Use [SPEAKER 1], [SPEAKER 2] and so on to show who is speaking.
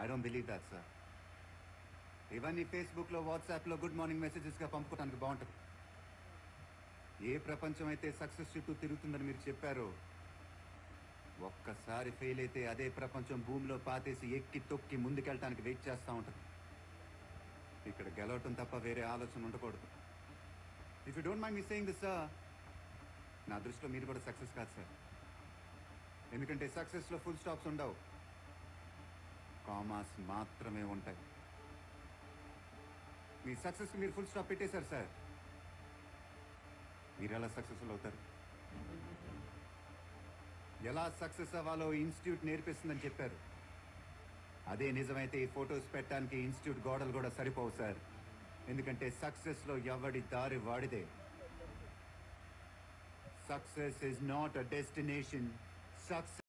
[SPEAKER 1] I don't believe that sir ఇవన్నీ ఫేస్బుక్లో వాట్సాప్లో గుడ్ మార్నింగ్ మెసేజెస్గా పంపుకోవడానికి బాగుంటుంది ఏ ప్రపంచం అయితే సక్సెస్ చుట్టూ తిరుగుతుందని మీరు చెప్పారో ఒక్కసారి ఫెయిల్ అయితే అదే ప్రపంచం భూమిలో పాతేసి ఎక్కి తొక్కి ముందుకెళ్ళటానికి వెయిట్ చేస్తూ ఉంటుంది ఇక్కడ గెలవటం తప్ప వేరే ఆలోచన ఉండకూడదు if you don't mind me saying this sir నా దృష్టిలో మీరు కూడా సక్సెస్ కాదు సార్ ఎందుకంటే సక్సెస్లో ఫుల్ స్టాప్స్ ఉండవు కామాస్ మాత్రమే ఉంటాయి మీ సక్సెస్కి మీరు ఫుల్ స్టాప్ పెట్టేశారు సార్ మీరు ఎలా సక్సెస్ఫుల్ అవుతారు ఎలా సక్సెస్ అవ్వాలో ఇన్స్టిట్యూట్ నేర్పిస్తుందని చెప్పారు అదే నిజమైతే ఈ ఫొటోస్ పెట్టడానికి ఇన్స్టిట్యూట్ గోడలు కూడా సరిపోవు సార్ ఎందుకంటే సక్సెస్లో ఎవడి దారి వాడిదే success is not a destination success